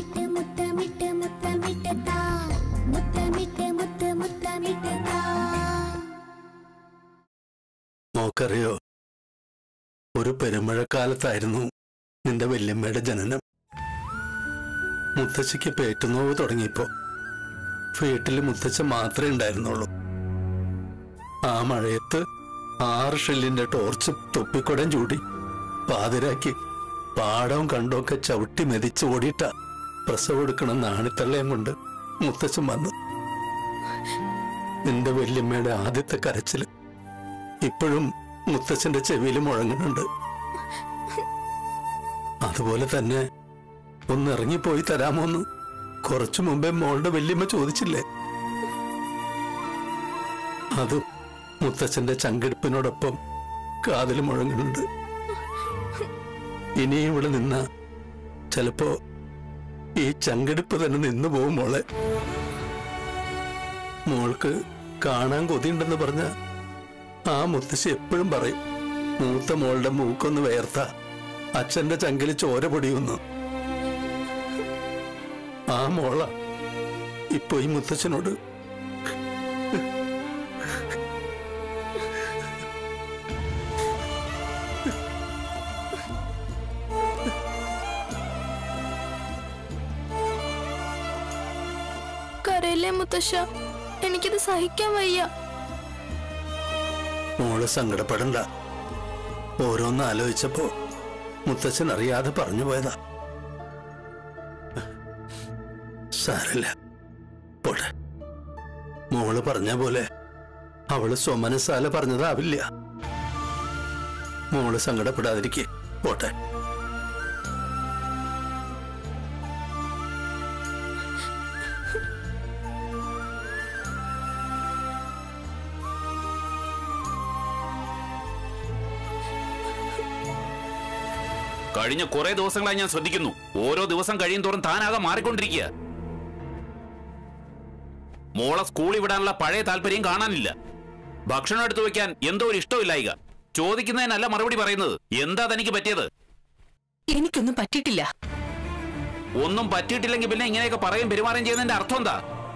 മുത്തമിട്ട് മുത്തമിട്ട് മുത്തമിട്ട് താ മുത്തമിട്ട് മുത്ത് മുത്തമിട്ട് താ മോക്കറിയോ ഒരു പെരുമഴക്കാലത്തായിരുന്നു നിന്റെ വല്യമ്മയുടെ ജനനം മുത്തശ്ശിക്ക് പേറ്റുനോവ് തുടങ്ങിയപ്പോ വീട്ടിൽ മുത്തച്ഛൻ മാത്രമേ ഉണ്ടായിരുന്നുള്ളൂ ആ മഴയത്ത് ആറ് ഷെല്ലിന്റെ ടോർച്ച് തൊപ്പിക്കുടം ചൂടി പാതിരാക്കി പാടവും കണ്ടൊക്കെ ചവിട്ടി മെതിച്ച് ഓടിയിട്ട പ്രസവം എടുക്കണം നാണിത്തള്ളയും കൊണ്ട് മുത്തച്ഛൻ വന്നു നിന്റെ വല്യമ്മയുടെ ആദ്യത്തെ കരച്ചില് ഇപ്പോഴും മുത്തച്ഛന്റെ ചെവിയിൽ മുഴങ്ങുന്നുണ്ട് അതുപോലെ തന്നെ ഒന്ന് ഇറങ്ങിപ്പോയി തരാമോന്ന് കുറച്ചു മുമ്പേ മോളുടെ വല്യമ്മ ചോദിച്ചില്ലേ അതും മുത്തച്ഛന്റെ ചങ്കെടുപ്പിനോടൊപ്പം കാതിൽ മുഴങ്ങുന്നുണ്ട് ഇനി ഇവിടെ നിന്ന ചിലപ്പോ ഈ ചങ്കെടുപ്പ് തന്നെ നിന്നു പോകും മോളെ മോൾക്ക് കാണാൻ കൊതിയുണ്ടെന്ന് പറഞ്ഞ ആ മുത്തശ്ശി എപ്പോഴും പറയും മൂത്ത മോളുടെ മൂക്കൊന്ന് വേർത്ത അച്ഛന്റെ ചങ്കില് ചോര പൊടിയുന്നു ആ മോള ഇപ്പൊ ഈ മുത്തച്ഛനോട് കരയില്ലേ മുത്തശ്ശ എനിക്കിത് സഹിക്കാൻ വയ്യ മോള് സങ്കടപ്പെടണ്ട ഓരോന്ന് ആലോചിച്ചപ്പോ മുത്തച്ഛൻ അറിയാതെ പറഞ്ഞു പോയതാ സാരല്ല പോട്ടെ മോള് പറഞ്ഞ പോലെ അവള് സ്വമനസാല പറഞ്ഞതാവില്ല മോള് സങ്കടപ്പെടാതിരിക്കെ പോട്ടെ കഴിഞ്ഞ കുറെ ദിവസങ്ങളായി ഞാൻ ശ്രദ്ധിക്കുന്നു ഓരോ ദിവസം കഴിയും തോറും താനാകെ മാറിക്കൊണ്ടിരിക്കുക മോളെ സ്കൂളിൽ വിടാനുള്ള പഴയ താല്പര്യം കാണാനില്ല ഭക്ഷണം എടുത്തു വെക്കാൻ എന്തോ ഒരു ഇഷ്ടമില്ലായിക ചോദിക്കുന്നതിനല്ല മറുപടി പറയുന്നത് എന്താ തനിക്ക് പറ്റിയത് എനിക്കൊന്നും പറ്റിയിട്ടില്ല ഒന്നും പറ്റിയിട്ടില്ലെങ്കിൽ പിന്നെ ഇങ്ങനെയൊക്കെ പറയും പെരുമാറുകയും ചെയ്യുന്നതിന്റെ അർത്ഥം എന്താ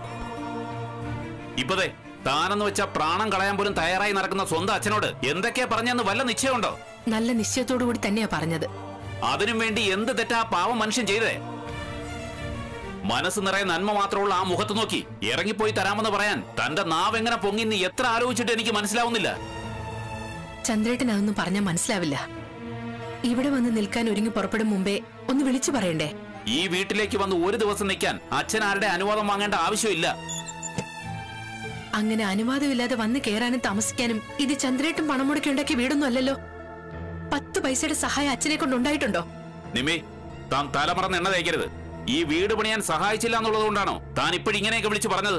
ഇപ്പതേ താനെന്ന് വെച്ച പ്രാണം കളയാൻ പോലും തയ്യാറായി നടക്കുന്ന സ്വന്തം അച്ഛനോട് എന്തൊക്കെയാ പറഞ്ഞെന്ന് വല്ല നിശ്ചയമുണ്ടോ നല്ല നിശ്ചയത്തോടു കൂടി തന്നെയാ പറഞ്ഞത് അതിനും വേണ്ടി എന്ത് തെറ്റാ ആ പാവം മനുഷ്യൻ ചെയ്തേ മനസ്സ് നിറയെ നന്മ മാത്രമുള്ള ആ മുഖത്ത് നോക്കി ഇറങ്ങിപ്പോയി തരാമെന്ന് പറയാൻ തന്റെ നാവ് എങ്ങനെ പൊങ്ങിന്ന് എത്ര ആലോചിച്ചിട്ട് എനിക്ക് മനസ്സിലാവുന്നില്ല ചന്ദ്രേട്ടൻ അതൊന്നും പറഞ്ഞാൽ മനസ്സിലാവില്ല ഇവിടെ വന്ന് നിൽക്കാൻ ഒരുങ്ങി പുറപ്പെടും മുമ്പേ ഒന്ന് വിളിച്ചു പറയണ്ടേ ഈ വീട്ടിലേക്ക് വന്ന് ഒരു ദിവസം നിൽക്കാൻ അച്ഛൻ ആരുടെ അനുവാദം വാങ്ങേണ്ട ആവശ്യമില്ല അങ്ങനെ അനുവാദമില്ലാതെ വന്ന് കയറാനും താമസിക്കാനും ഇത് ചന്ദ്രേട്ടൻ പണം മുടക്കി ഉണ്ടാക്കിയ വീടൊന്നും അല്ലല്ലോ പത്ത് പൈസയുടെ സഹായം അച്ഛനെ കൊണ്ട് ഉണ്ടായിട്ടുണ്ടോ നിമി താൻ തലമറന്ന് എണ്ണ തേക്കരുത് ഈ വീട് പണിയാൻ സഹായിച്ചില്ല എന്നുള്ളത് കൊണ്ടാണോ താൻ ഇപ്പോഴിങ്ങനെയൊക്കെ വിളിച്ചു പറഞ്ഞത്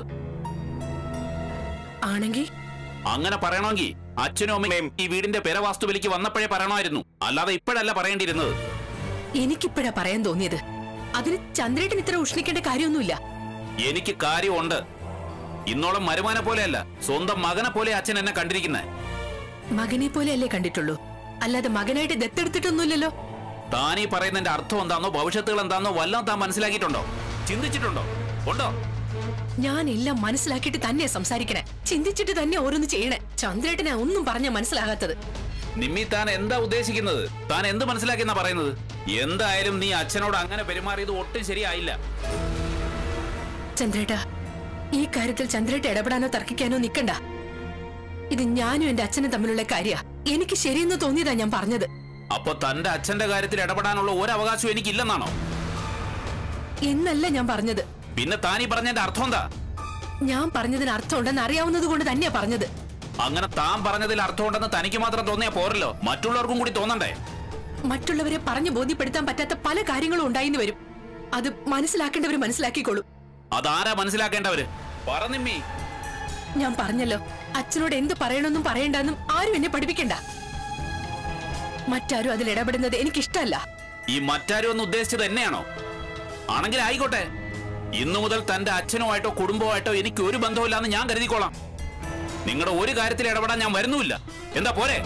ആണെങ്കിൽ അങ്ങനെ പറയണമെങ്കിൽ അച്ഛനും അമ്മയും ഈ വീടിന്റെ പെരവാസ്തുവിലേക്ക് വന്നപ്പോഴേ പറയണമായിരുന്നു അല്ലാതെ ഇപ്പോഴല്ല പറയേണ്ടിയിരുന്നത് എനിക്കിപ്പോഴാ പറയാൻ തോന്നിയത് അതിന് ചന്ദ്രേട്ടൻ ഇത്ര ഉഷ്ണിക്കേണ്ട കാര്യമൊന്നുമില്ല എനിക്ക് കാര്യമുണ്ട് ഇന്നോളം മരുമാനെ പോലെയല്ല സ്വന്തം മകനെ പോലെ അച്ഛൻ എന്നെ കണ്ടിരിക്കുന്നത് മകനെ പോലെയല്ലേ കണ്ടിട്ടുള്ളൂ അല്ലാതെ മകനായിട്ട് ദത്തെടുത്തിട്ടൊന്നുമില്ലല്ലോ താനീ പറയുന്നതിന്റെ അർത്ഥം എന്താണോ ഭവിഷ്യത്തുകൾ എന്താണോ വല്ലതും താൻ മനസ്സിലാക്കിയിട്ടുണ്ടോ ചിന്തിച്ചിട്ടുണ്ടോ ഉണ്ടോ ഞാൻ എല്ലാം മനസ്സിലാക്കിയിട്ട് തന്നെയാ സംസാരിക്കണേ ചിന്തിച്ചിട്ട് തന്നെ ഓരോന്ന് ചെയ്യണേ ചന്ദ്രേട്ടനെ ഒന്നും പറഞ്ഞാ മനസ്സിലാകാത്തത് നിമ്മി താൻ എന്താ ഉദ്ദേശിക്കുന്നത് താൻ എന്ത് മനസ്സിലാക്കിയെന്നാ പറയുന്നത് എന്തായാലും നീ അച്ഛനോട് അങ്ങനെ പെരുമാറിയത് ഒട്ടും ശരിയായില്ല ചന്ദ്രേട്ട ഈ കാര്യത്തിൽ ചന്ദ്രേട്ട ഇടപെടാനോ തർക്കിക്കാനോ നിക്കണ്ട ഇത് ഞാനും എന്റെ അച്ഛനും തമ്മിലുള്ള കാര്യ എനിക്ക് ശരിയെന്ന് തോന്നിയതാ ഞാൻ പറഞ്ഞത് അപ്പൊ തന്റെ അച്ഛന്റെ കാര്യത്തിൽ ഇടപെടാനുള്ള ഒരു അവകാശവും എനിക്കില്ലെന്നാണോ എന്നല്ല ഞാൻ പറഞ്ഞത് പിന്നെ താനീ പറഞ്ഞതിന്റെ അർത്ഥം എന്താ ഞാൻ പറഞ്ഞതിന് അർത്ഥമുണ്ടെന്ന് അറിയാവുന്നത് കൊണ്ട് തന്നെയാ പറഞ്ഞത് അങ്ങനെ താൻ പറഞ്ഞതിൽ അർത്ഥമുണ്ടെന്ന് തനിക്ക് മാത്രം തോന്നിയാ പോരല്ലോ മറ്റുള്ളവർക്കും കൂടി തോന്നണ്ടേ മറ്റുള്ളവരെ പറഞ്ഞു ബോധ്യപ്പെടുത്താൻ പറ്റാത്ത പല കാര്യങ്ങളും ഉണ്ടായിന്ന് വരും അത് മനസ്സിലാക്കേണ്ടവർ മനസ്സിലാക്കിക്കോളൂ അതാരാ മനസ്സിലാക്കേണ്ടവര് പറ നിമ്മി ഞാൻ പറഞ്ഞല്ലോ അച്ഛനോട് എന്ത് പറയണമെന്നും പറയണ്ടെന്നും ആരും എന്നെ പഠിപ്പിക്കണ്ട മറ്റാരും അതിൽ ഇടപെടുന്നത് എനിക്കിഷ്ടല്ല ഈ മറ്റാരും ഒന്ന് ഉദ്ദേശിച്ചത് എന്നെയാണോ ആണെങ്കിൽ ആയിക്കോട്ടെ ഇന്നു മുതൽ തന്റെ അച്ഛനുമായിട്ടോ കുടുംബമായിട്ടോ എനിക്ക് ഒരു ബന്ധമില്ലാന്ന് ഞാൻ കരുതിക്കോളാം നിങ്ങളുടെ ഒരു കാര്യത്തിൽ ഇടപെടാൻ ഞാൻ വരുന്നുമില്ല എന്താ പോരെ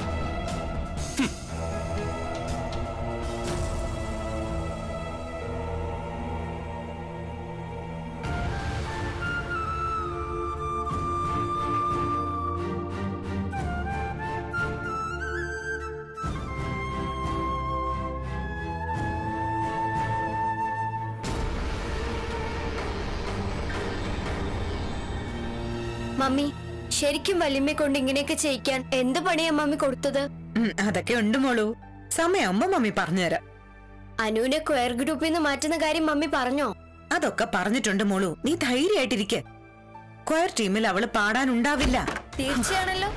മമ്മി ശരിക്കും വല്യമ്മയെ കൊണ്ട് ഇങ്ങനെയൊക്കെ ചെയ്യിക്കാൻ എന്ത് പണിയാ മമ്മി കൊടുത്തത് ഉം, അതൊക്കെ ഉണ്ട് മോളു സമയമാകുമ്പോ മമ്മി പറഞ്ഞുതരാം അനുവിനെ ക്വയർ ഗ്രൂപ്പിൽ നിന്ന് മാറ്റുന്ന കാര്യം മമ്മി പറഞ്ഞോ അതൊക്കെ പറഞ്ഞിട്ടുണ്ട് മോളു നീ ധൈര്യമായിട്ടിരിക്കെ ക്വയർ ടീമിൽ അവള് പാടാനുണ്ടാവില്ല തീർച്ചയാണല്ലോ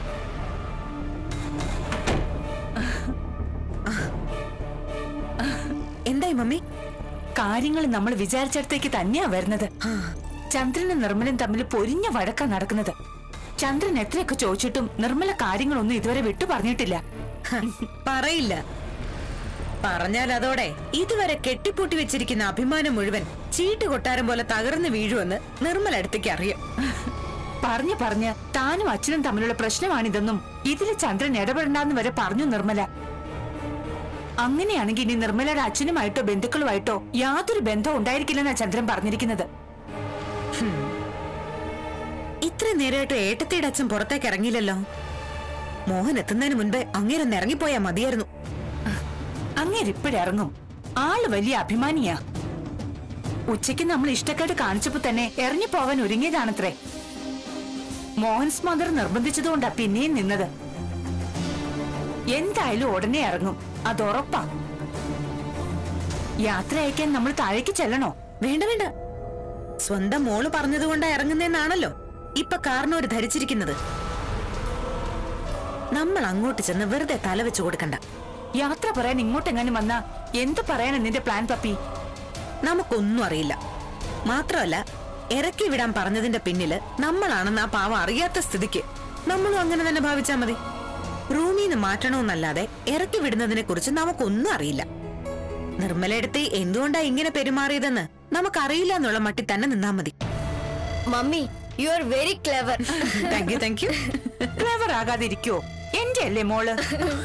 എന്തായി മമ്മി കാര്യങ്ങൾ നമ്മൾ വിചാരിച്ചിടത്തേക്ക് തന്നെയാ വരുന്നത് ചന്ദ്രനും നിർമ്മലും തമ്മിൽ പൊരിഞ്ഞ വഴക്കാ നടക്കുന്നത് ചന്ദ്രൻ എത്രയൊക്കെ ചോദിച്ചിട്ടും നിർമ്മല കാര്യങ്ങളൊന്നും ഇതുവരെ വിട്ടു പറഞ്ഞിട്ടില്ല ഹ, പറയില്ല പറഞ്ഞാൽ അതോടെ ഇതുവരെ കെട്ടിപ്പൂട്ടി വെച്ചിരിക്കുന്ന അഭിമാനം മുഴുവൻ ചീട്ട് കൊട്ടാരം പോലെ തകർന്നു വീഴുമെന്ന് നിർമ്മല അടുത്തേക്ക് അറിയാം പറഞ്ഞു പറഞ്ഞ് താനും അച്ഛനും തമ്മിലുള്ള പ്രശ്നമാണിതെന്നും ഇതില് ചന്ദ്രൻ ഇടപെടണ്ടെന്ന് വരെ പറഞ്ഞു നിർമ്മല അങ്ങനെയാണെങ്കിൽ ഇനി നിർമ്മലയുടെ അച്ഛനുമായിട്ടോ ബന്ധുക്കളുമായിട്ടോ യാതൊരു ബന്ധവും ഉണ്ടായിരിക്കില്ലെന്നാ ചന്ദ്രൻ പറഞ്ഞിരിക്കുന്നത് ഇത്ര നേരമായിട്ട് ഏട്ടത്തിയുടെ അച്ഛൻ പുറത്തേക്ക് ഇറങ്ങിയില്ലല്ലോ മോഹൻ എത്തുന്നതിന് മുൻപേ അങ്ങേരൊന്ന് ഇറങ്ങിപ്പോയാ മതിയായിരുന്നു അങ്ങേരിപ്പോഴിറങ്ങും ആള് വലിയ അഭിമാനിയാ ഉച്ചയ്ക്ക് നമ്മൾ ഇഷ്ടക്കേട് കാണിച്ചപ്പോ തന്നെ ഇറങ്ങി പോവാൻ ഒരുങ്ങിയതാണത്രേ മോഹൻസ് മദർ നിർബന്ധിച്ചതുകൊണ്ടാ പിന്നെയും നിന്നത് എന്തായാലും ഉടനെ ഇറങ്ങും അത് ഉറപ്പാ യാത്ര അയക്കാൻ നമ്മൾ താഴേക്ക് ചെല്ലണോ വേണ്ട വേണ്ട സ്വന്തം മോള് പറഞ്ഞതുകൊണ്ടാ ഇറങ്ങുന്നേന്നാണല്ലോ ഇപ്പൊ കാരണവര് ധരിച്ചിരിക്കുന്നത് നമ്മൾ അങ്ങോട്ട് ചെന്ന് വെറുതെ തല വെച്ചു കൊടുക്കണ്ട യാത്ര പറയാൻ ഇങ്ങോട്ടെങ്ങാനും വന്നാ എന്ത് പറയാനാ നിന്റെ പ്ലാൻ പപ്പി നമുക്കൊന്നും അറിയില്ല മാത്രമല്ല ഇറക്കി വിടാൻ പറഞ്ഞതിന്റെ പിന്നില് നമ്മളാണെന്ന് ആ പാവം അറിയാത്ത സ്ഥിതിക്ക് നമ്മളും അങ്ങനെ തന്നെ ഭാവിച്ചാ മതി റൂമിൽ നിന്ന് മാറ്റണമെന്നല്ലാതെ ഇറക്കി വിടുന്നതിനെ കുറിച്ച് നമുക്കൊന്നും അറിയില്ല നിർമ്മലയെടുത്ത് എന്തുകൊണ്ടാ ഇങ്ങനെ പെരുമാറിയതെന്ന് നമുക്കറിയില്ല എന്നുള്ള മട്ടി തന്നെ നിന്നാ മതി mummy you are very clever thank you thank you clever ആകാതിരിക്കോ എന്റെ അല്ലേ മോള്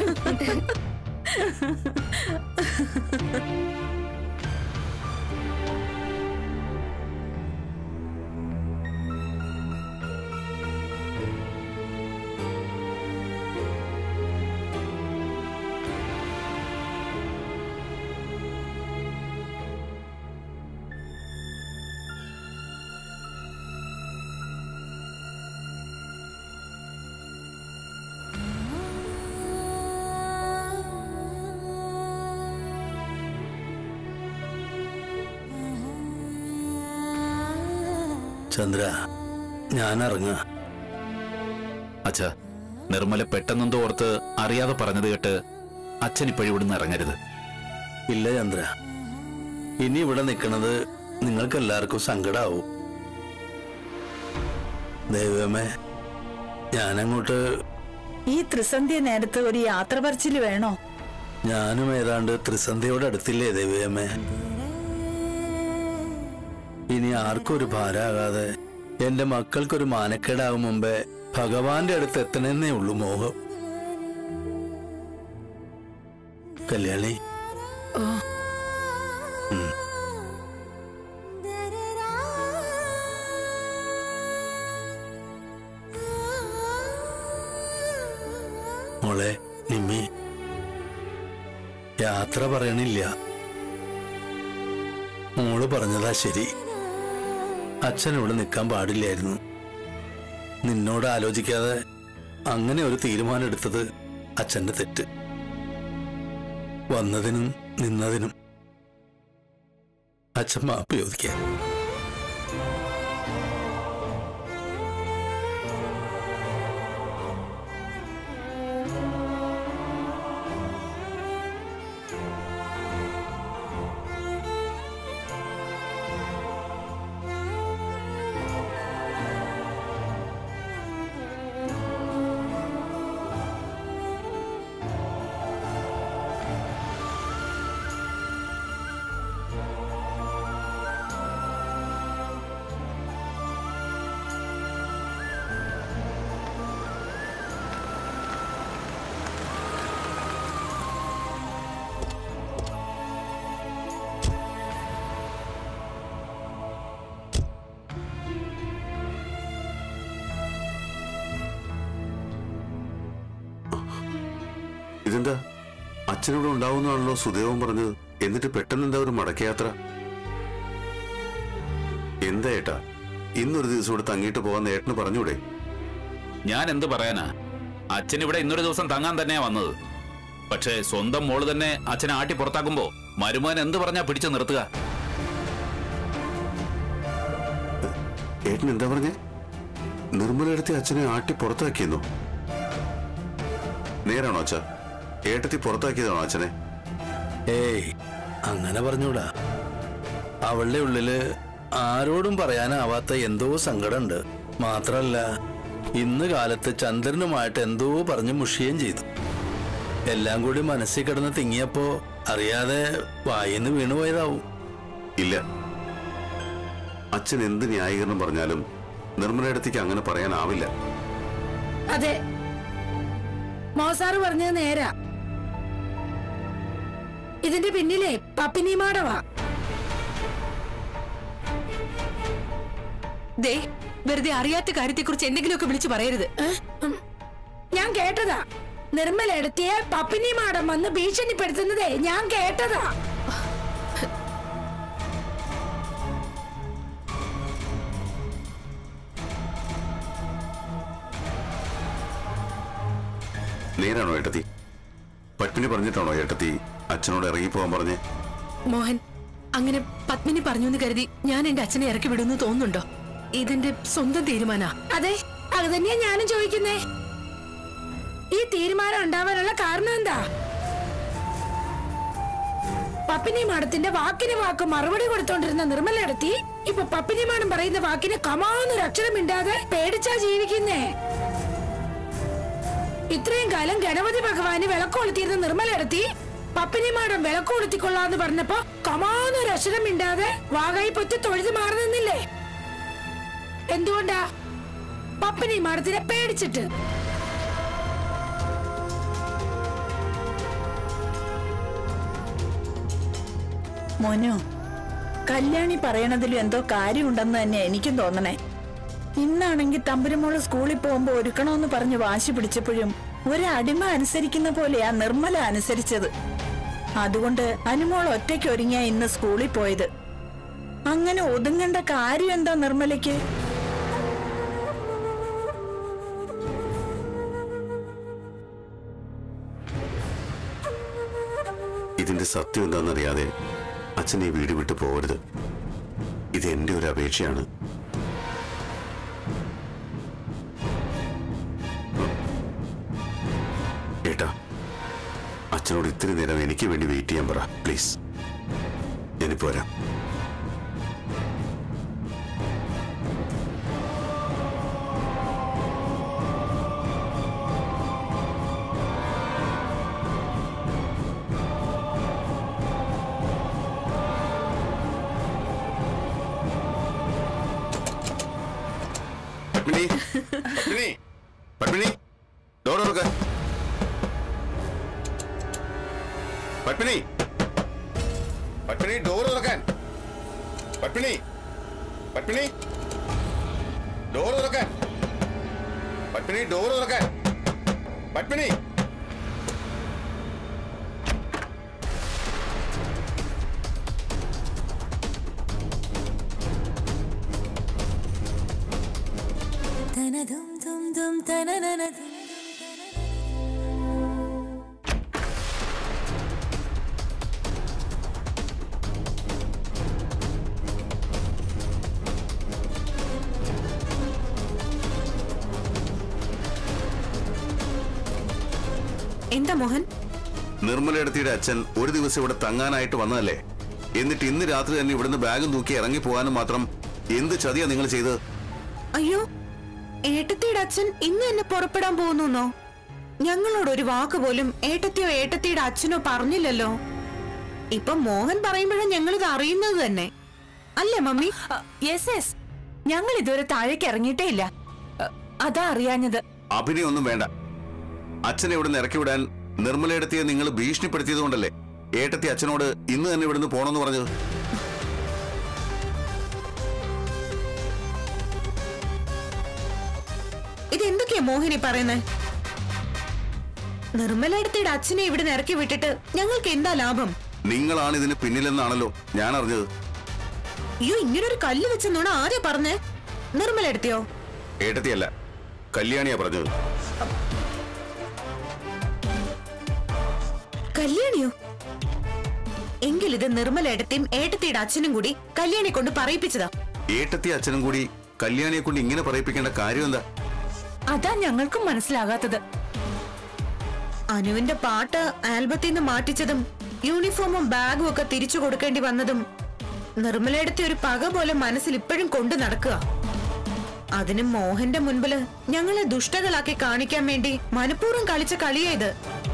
ചന്ദ്ര ഞാൻ ഇറങ്ങുക അച്ഛ നിർമ്മല പെട്ടെന്നെന്തോ ഓർത്ത് അറിയാതെ പറഞ്ഞത് കേട്ട് അച്ഛൻ ഇപ്പോഴും ഇവിടുന്ന് ഇറങ്ങരുത് ഇല്ല ചന്ദ്ര ഇനി ഇവിടെ നിൽക്കുന്നത് നിങ്ങൾക്ക് എല്ലാവർക്കും സങ്കടാവും ദൈവമേ ഞാനങ്ങോട്ട് ഈ ത്രിസന്ധ്യ നേരത്ത് ഒരു യാത്ര പറച്ചില് വേണോ ഞാനും ഏതാണ്ട് ത്രിസന്ധ്യയോട് അടുത്തില്ലേ ദൈവമേ ഇനി ആർക്കും ഒരു ഭാരമാകാതെ എന്റെ മക്കൾക്കൊരു മാനക്കേടാകും മുമ്പേ ഭഗവാന്റെ അടുത്ത് എത്തണമെന്നേ ഉള്ളൂ മോഹം കല്യാണി ഉം. മോളെ നിമ്മി യാത്ര പറയണില്ല മോള് പറഞ്ഞതാ ശരി അച്ഛൻ ഇവിടെ നിൽക്കാൻ പാടില്ലായിരുന്നു നിന്നോട് ആലോചിക്കാതെ അങ്ങനെ ഒരു തീരുമാനം എടുത്തത് അച്ഛന്റെ തെറ്റ് വന്നതിനും നിന്നതിനും അച്ഛൻ മാപ്പ് ചോദിക്കാൻ ഇതെന്താ അച്ഛനിവിടെ ഉണ്ടാവുന്നതാണല്ലോ സുദേവൻ പറഞ്ഞത് എന്നിട്ട് പെട്ടെന്ന് എന്താ ഒരു മടക്കയാത്ര എന്താ ഏട്ടാ ഇന്നൊരു ദിവസം ഇവിടെ തങ്ങിയിട്ട് പോകാൻ ഏട്ടന് പറഞ്ഞൂടെ ഞാൻ എന്ത് പറയാനാ അച്ഛൻ ഇവിടെ ഇന്നൊരു ദിവസം തങ്ങാൻ തന്നെയാ വന്നത് പക്ഷേ സ്വന്തം മോള് തന്നെ അച്ഛനെ ആട്ടി പുറത്താക്കുമ്പോ മരുമോൻ എന്ത് പറഞ്ഞാ പിടിച്ചു നിർത്തുക ഏട്ടൻ എന്താ പറഞ്ഞേ നിർമ്മലയെടുത്തി അച്ഛനെ ആട്ടി പുറത്താക്കിയെന്നോ നേരാണോ അച്ഛ ഏട്ടത്തി പുറത്താക്കിയതാണോ അച്ഛനെ ഏയ് അങ്ങനെ പറഞ്ഞൂടാ അവളുടെ ഉള്ളില് ആരോടും പറയാനാവാത്ത എന്തോ സങ്കടമുണ്ട് മാത്രല്ല ഇന്ന് കാലത്ത് ചന്ദ്രനുമായിട്ട് എന്തോ പറഞ്ഞ് മുഷിയുകയും ചെയ്തു എല്ലാം കൂടി മനസ്സിൽ കിടന്ന് തിങ്ങിയപ്പോ അറിയാതെ വായിന്ന് വീണുപോയതാവും ഇല്ല അച്ഛൻ എന്ത് ന്യായീകരണം പറഞ്ഞാലും നിർമ്മലയിടത്തേക്ക് അങ്ങനെ പറയാനാവില്ല അതെ മോസാറ് പറഞ്ഞത് നേരാ ഇതിന്റെ പിന്നിലെ പപ്പിനിമാടവാ ദേ വെറുതെ അറിയാത്ത കാര്യത്തെക്കുറിച്ച് എന്തെങ്കിലുമൊക്കെ വിളിച്ചു പറയരുത് ഞാൻ കേട്ടതാ നിർമ്മല എടുത്തിയ പപ്പിനി മാടം വന്ന് ഭീഷണിപ്പെടുത്തുന്നതേ ഞാൻ കേട്ടതാ നേരാണോ ഏട്ടത്തി പത്മിനി പറഞ്ഞിട്ടാണോ ഏട്ടത്തി അച്ഛനോട് ഇറങ്ങി പോകാൻ പറഞ്ഞേ മോഹൻ അങ്ങനെ പത്മിനി പറഞ്ഞു എന്ന് കരുതി ഞാൻ എന്റെ അച്ഛനെ ഇറക്കി വിടുന്നു തോന്നുന്നുണ്ടോ ഇതെന്റെ സ്വന്തം തീരുമാനാ അതെ അത് തന്നെയാ ഞാനും ചോദിക്കുന്നേ ഈ തീരുമാനം ഉണ്ടാവാനുള്ള കാരണം എന്താ പപ്പിനി മാടത്തിന്റെ വാക്കിന് വാക്ക് മറുപടി കൊടുത്തോണ്ടിരുന്ന നിർമ്മല എടുത്തി ഇപ്പൊ പപ്പിനി മാടം പറയുന്ന വാക്കിന് കമാന്നൊരു അക്ഷരം മിണ്ടാതെ പേടിച്ചാ ജീവിക്കുന്നേ ഇത്രയും കാലം ഗണപതി ഭഗവാന് വിളക്കൊളുത്തിയിരുന്ന നിർമ്മല എടുത്തി പപ്പിനി മാടം വിളക്കൊളുത്തിക്കൊള്ളാന്ന് പറഞ്ഞപ്പോ കമാന്നൊരു അക്ഷരം മിണ്ടാതെ വാകായി പൊത്തി തൊഴുത് മാറി നിന്നില്ലേ എന്തുകൊണ്ടാ പപ്പിനി മാടത്തിനെ പേടിച്ചിട്ട് മോനു കല്യാണി പറയണതിലും എന്തോ കാര്യമുണ്ടെന്ന് തന്നെ എനിക്കും തോന്നണേ ഇന്നാണെങ്കിൽ തമ്പുരുമോള് സ്കൂളിൽ പോകുമ്പോ ഒരുക്കണമെന്ന് പറഞ്ഞ് വാശി പിടിച്ചപ്പോഴും ഒരടിമ അനുസരിക്കുന്ന പോലെയാ നിർമ്മല അനുസരിച്ചത് അതുകൊണ്ട് അനുമോൾ ഒറ്റയ്ക്ക് ഒരുങ്ങിയ ഇന്ന് സ്കൂളിൽ പോയത് അങ്ങനെ ഒതുങ്ങേണ്ട കാര്യം എന്താ നിർമ്മലയ്ക്ക് ഇതിന്റെ സത്യം എന്താണെന്നറിയാതെ അച്ഛൻ ഈ വീട് വിട്ടു പോകരുത് ഇത് എന്റെ ഒരു അപേക്ഷയാണ് ഏട്ടാ അച്ഛനോട് ഇത്തിരി നേരം എനിക്ക് വേണ്ടി വെയിറ്റ് ചെയ്യാൻ പറ പ്ലീസ് ഞാനിപ്പോ വരാം പത്മിനി പത്മിനി പത്മിനി ഡോർ തുറക്ക പത്മിനി പത്മിനി ഡോർ തുറക്കാൻ പത്മിനി പത്മിനി ഡോർ തുറക്കാൻ പത്മിനി ഡോർ തുറക്കാൻ പത്മിനി എന്താ മോഹൻ നിർമ്മലയിടത്തിയുടെ അച്ഛൻ ഒരു ദിവസം ഇവിടെ തങ്ങാനായിട്ട് വന്നതല്ലേ എന്നിട്ട് ഇന്ന് രാത്രി തന്നെ ഇവിടുന്ന് ബാഗും തൂക്കി ഇറങ്ങി പോകാനും മാത്രം എന്ത് ചതിയാ നിങ്ങൾ ചെയ്തത് അയ്യോ ഏട്ടത്തിയുടെ അച്ഛൻ ഇന്ന് തന്നെ പുറപ്പെടാൻ പോകുന്നോ ഞങ്ങളോട് ഒരു വാക്ക് പോലും ഏട്ടത്തിയോ ഏട്ടത്തിയുടെ അച്ഛനോ പറഞ്ഞില്ലല്ലോ ഇപ്പൊ മോഹൻ പറയുമ്പോഴാണ് ഞങ്ങളിത് അറിയുന്നത് തന്നെ അല്ലേ മമ്മി യെസ് യെസ് ഞങ്ങൾ ഇതുവരെ താഴേക്ക് ഇറങ്ങിയിട്ടേ ഇല്ല അ, അതാ അറിയാഞ്ഞത് അഭിനയൊന്നും വേണ്ട അച്ഛനെ ഇവിടുന്ന് ഇറക്കി വിടാൻ നിർമ്മലയിടത്തിയെ നിങ്ങൾ ഭീഷണിപ്പെടുത്തിയത് കൊണ്ടല്ലേ ഏട്ടത്തി അച്ഛനോട് ഇന്ന് തന്നെ ഇവിടുന്ന് പോണെന്ന് പറഞ്ഞത് ഇതെന്തൊക്കെയാ മോഹിനി പറയുന്നത് നിർമ്മലയിടത്തിയുടെ അച്ഛനെ ഇവിടെ ഇറക്കി വിട്ടിട്ട് ഞങ്ങൾക്ക് എന്താ ലാഭം നിങ്ങളാണ് ഇതിന് പിന്നിലെന്നാണല്ലോ ഞാൻ അറിഞ്ഞത് അയ്യോ ഇങ്ങനൊരു കല്ല് വെച്ചെന്നോണ ആരാ പറഞ്ഞേ നിർമ്മലയിടത്തിയോ ഏട്ടത്തിയല്ല കല്യാണിയാ പറഞ്ഞത് കല്യാണിയോ എങ്കിൽ ഇത് നിർമ്മല ഏട്ടത്തെയും ഏട്ടത്തിയുടെ അച്ഛനും കൂടി കല്യാണി കൊണ്ട് പറയിപ്പിച്ചതാ ഏട്ടത്തി അച്ഛനും കൂടി കല്യാണിയെ കൊണ്ട് ഇങ്ങനെ പറയിപ്പിക്കേണ്ട കാര്യം എന്താ അതാ ഞങ്ങൾക്കും മനസ്സിലാകാത്തത് അനുവിന്റെ പാട്ട് ആൽബത്തിൽ നിന്ന് മാറ്റിച്ചതും യൂണിഫോമും ബാഗും ഒക്കെ തിരിച്ചു കൊടുക്കേണ്ടി വന്നതും നിർമ്മലയുടെ ഒരു പക പോലെ മനസ്സിൽ ഇപ്പോഴും കൊണ്ടു നടക്കുക അതിന് മോഹന്റെ മുൻപില് ഞങ്ങളെ ദുഷ്ടകളാക്കി കാണിക്കാൻ വേണ്ടി മനഃപൂർവ്വം കളിച്ച കളിയാ ഇത്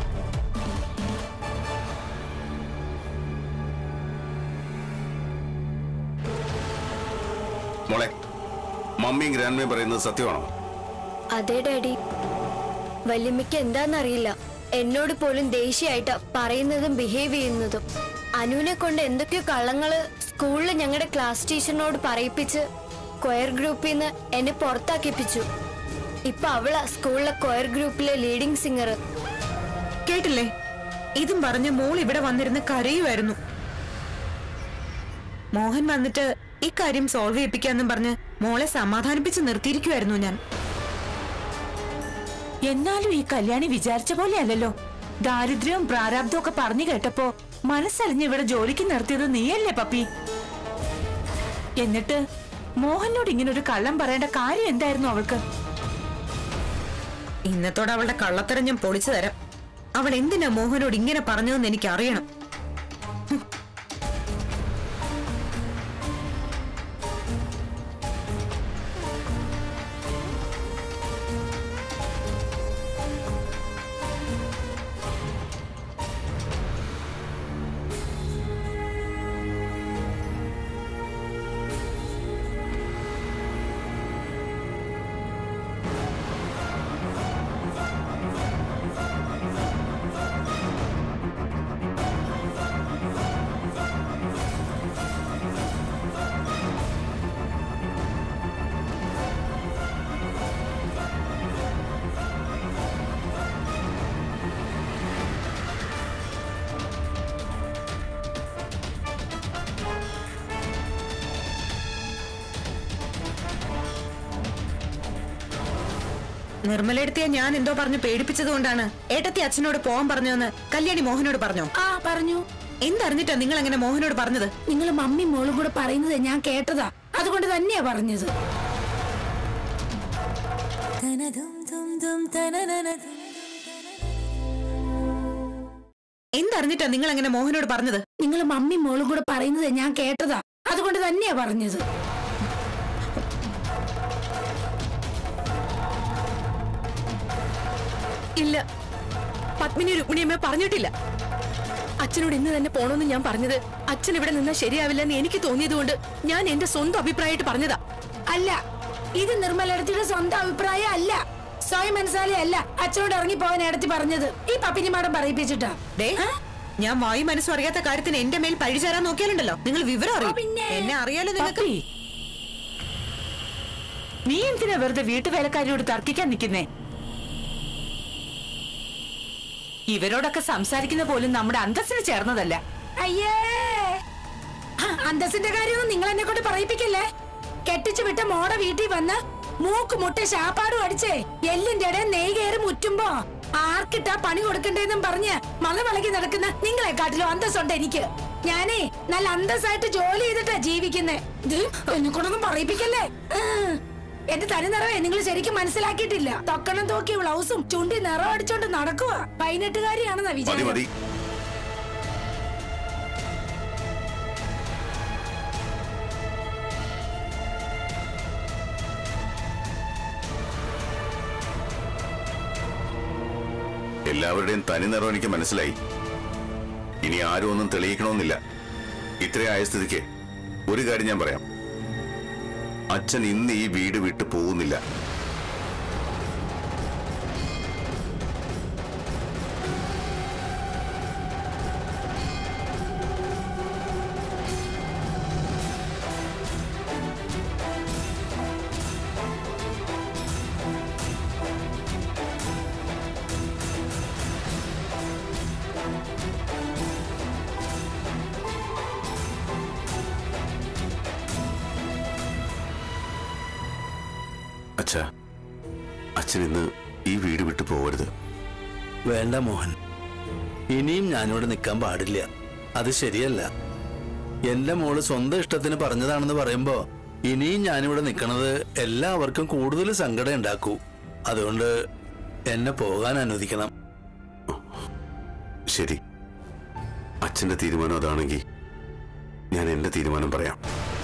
മോളെ മമ്മിയും ഗ്രാൻഡ്മയും പറയുന്നത് സത്യമാണോ അതെ ഡാഡി വല്യമ്മയ്ക്ക് എന്താന്നറിയില്ല എന്നോട് പോലും ദേഷ്യമായിട്ട് പറയുന്നതും ബിഹേവ് ചെയ്യുന്നതും അനുവിനെ കൊണ്ട് എന്തൊക്കെയോ കള്ളങ്ങള് സ്കൂളിൽ ഞങ്ങളുടെ ക്ലാസ് ടീച്ചറിനോട് പറയിപ്പിച്ച് കൊയർ ഗ്രൂപ്പിൽ നിന്ന് എന്നെ പുറത്താക്കിപ്പിച്ചു ഇപ്പൊ അവളാ സ്കൂളിലെ കൊയർ ഗ്രൂപ്പിലെ ലീഡിംഗ് സിംഗർ കേട്ടില്ലേ ഇതും പറഞ്ഞ് മോൾ ഇവിടെ വന്നിരുന്ന് കരയുമായിരുന്നു മോഹൻ വന്നിട്ട് ഇക്കാര്യം സോൾവ് ചെയ്യിപ്പിക്കാന്നും പറഞ്ഞ് മോളെ സമാധാനിപ്പിച്ച് നിർത്തിയിരിക്കുമായിരുന്നു ഞാൻ എന്നാലും ഈ കല്യാണി വിചാരിച്ച പോലെയല്ലല്ലോ ദാരിദ്ര്യവും പ്രാരാബ്ദവും ഒക്കെ പറഞ്ഞു കേട്ടപ്പോ മനസ്സറിഞ്ഞ് ഇവിടെ ജോലിക്ക് നിർത്തിയത് നീയല്ലേ പപ്പി എന്നിട്ട് മോഹനോട് ഇങ്ങനെ ഒരു കള്ളം പറയേണ്ട കാര്യം എന്തായിരുന്നു അവൾക്ക് ഇന്നത്തോടെ അവളുടെ കള്ളത്തരം ഞാൻ പൊളിച്ചു തരാം അവൾ എന്തിനാ മോഹനോട് ഇങ്ങനെ പറഞ്ഞതെന്ന് എനിക്ക് അറിയണം നിർമ്മലയെടുത്തിയ ഞാൻ എന്തോ പറഞ്ഞു പേടിപ്പിച്ചത് കൊണ്ടാണ് ഏട്ടത്തി അച്ഛനോട് പോവാൻ പറഞ്ഞതെന്ന് കല്യാണി മോഹനോട് പറഞ്ഞോ ആ പറഞ്ഞു എന്തറിഞ്ഞിട്ടാ നിങ്ങൾ അങ്ങനെ മോഹനോട് പറഞ്ഞത് നിങ്ങൾ മമ്മി മോളും കൂടെ പറയുന്നത് ഞാൻ കേട്ടതാ അതുകൊണ്ട് തന്നെയാ പറഞ്ഞത് എന്തറിഞ്ഞിട്ടാ നിങ്ങൾ അങ്ങനെ മോഹനോട് പറഞ്ഞത് നിങ്ങൾ മമ്മി മോളും കൂടെ പറയുന്നത് ഞാൻ കേട്ടതാ അതുകൊണ്ട് തന്നെയാ പറഞ്ഞത് ഇല്ല പത്മിനി രുക്മിണിയമ്മ പറഞ്ഞിട്ടില്ല അച്ഛനോട് ഇന്ന് തന്നെ പോണോന്ന് ഞാൻ പറഞ്ഞത് അച്ഛൻ ഇവിടെ നിന്നാൽ ശരിയാവില്ലെന്ന് എനിക്ക് തോന്നിയതുകൊണ്ട് ഞാൻ എന്റെ സ്വന്തം അഭിപ്രായമായിട്ട് പറഞ്ഞതാ അല്ല ഇത് നിർമ്മലടത്തിയുടെ സ്വന്തം അഭിപ്രായം അല്ല സ്വയം മനസ്സാലേ അല്ല അച്ഛനോട് ഇറങ്ങി പോകാൻ ഇടത്തി പറഞ്ഞത് ഈ പപ്പിനി മാഡം പറയിപ്പിച്ചിട്ടാ ദേ, ഞാൻ വായു മനസ്സും അറിയാത്ത കാര്യത്തിന് എന്റെ മേൽ പഴിചേരാൻ നോക്കിയാലുണ്ടല്ലോ നിങ്ങൾ വിവരം അറിയും പിന്നെ. എന്നെ അറിയാലോ നിങ്ങൾക്ക് പപ്പി നീ എന്തിനാ വെറുതെ വീട്ടുവേലക്കാരിയോട് തർക്കിക്കാൻ നിൽക്കുന്നേ ഇവരോടൊക്കെ സംസാരിക്കുന്ന പോലും നമ്മുടെ അന്തസ്സിന് ചേർന്നതല്ല അയ്യേ ആ, അന്തസ്സിന്റെ കാര്യമൊന്നും നിങ്ങൾ എന്നെ കൊണ്ട് പറയിപ്പിക്കല്ലേ കെട്ടിച്ചു വിട്ട മോടെ വീട്ടിൽ വന്ന് മൂക്ക് മുട്ട ശാപ്പാടും അടിച്ചേ എല്ലിന്റെ ഇടയിൽ നെയ് കയറി മുറ്റുമ്പോ ആർക്കിട്ടാ പണി കൊടുക്കണ്ടേന്നും പറഞ്ഞ് മലവളകി നടക്കുന്ന നിങ്ങളെക്കാട്ടിലും അന്തസ്സുണ്ട് എനിക്ക് ഞാനേ നല്ല അന്തസ്സായിട്ട് ജോലി ചെയ്തിട്ടാ ജീവിക്കുന്നേ ഇത് എന്നെ കൊണ്ടൊന്നും പറയിപ്പിക്കല്ലേ ആ, എന്റെ തനി നിറവേ നിങ്ങൾ ശരിക്കും മനസ്സിലാക്കിയിട്ടില്ല തൊക്കണം തൂക്കിയ ബ്ലൗസും ചുണ്ടി നിറം അടിച്ചോണ്ട് നടക്കുക പതിനെട്ടുകാരിയാണെന്നാ മതി വിചാരം മതി എല്ലാവരുടെയും തനി നിറം എനിക്ക് മനസ്സിലായി ഇനി ആരും ഒന്നും തെളിയിക്കണമെന്നില്ല ഇത്രയായ സ്ഥിതിക്ക് ഒരു കാര്യം ഞാൻ പറയാം അച്ഛൻ ഇന്ന് ഈ വീട് വിട്ടു പോകുന്നില്ല അച്ഛാ അച്ഛൻ ഇന്ന് ഈ വീട് വിട്ടു പോകരുത് വേണ്ട മോഹൻ ഇനിയും ഞാനിവിടെ നിൽക്കാൻ പാടില്ല അത് ശരിയല്ല എന്റെ മോള് സ്വന്തം ഇഷ്ടത്തിന് പറഞ്ഞതാണെന്ന് പറയുമ്പോ ഇനിയും ഞാനിവിടെ നിൽക്കണത് എല്ലാവർക്കും കൂടുതൽ സങ്കടം ഉണ്ടാക്കൂ അതുകൊണ്ട് എന്നെ പോകാൻ അനുവദിക്കണം ശരി അച്ഛന്റെ തീരുമാനം അതാണെങ്കിൽ ഞാൻ എന്റെ തീരുമാനം പറയാം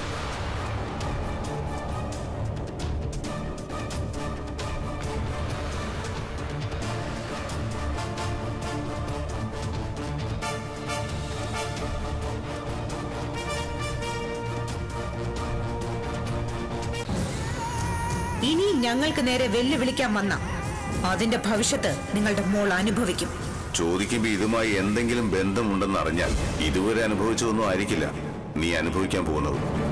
ഇനിയും ഞങ്ങൾക്ക് നേരെ വെല്ലുവിളിക്കാൻ വന്ന അതിന്റെ ഭവിഷ്യത്ത് നിങ്ങളുടെ മോൾ അനുഭവിക്കും ചോദിക്കുമ്പോ ഇതുമായി എന്തെങ്കിലും ബന്ധമുണ്ടെന്ന് അറിഞ്ഞാൽ ഇതുവരെ അനുഭവിച്ചതൊന്നും ആയിരിക്കില്ല നീ അനുഭവിക്കാൻ പോകുന്നത്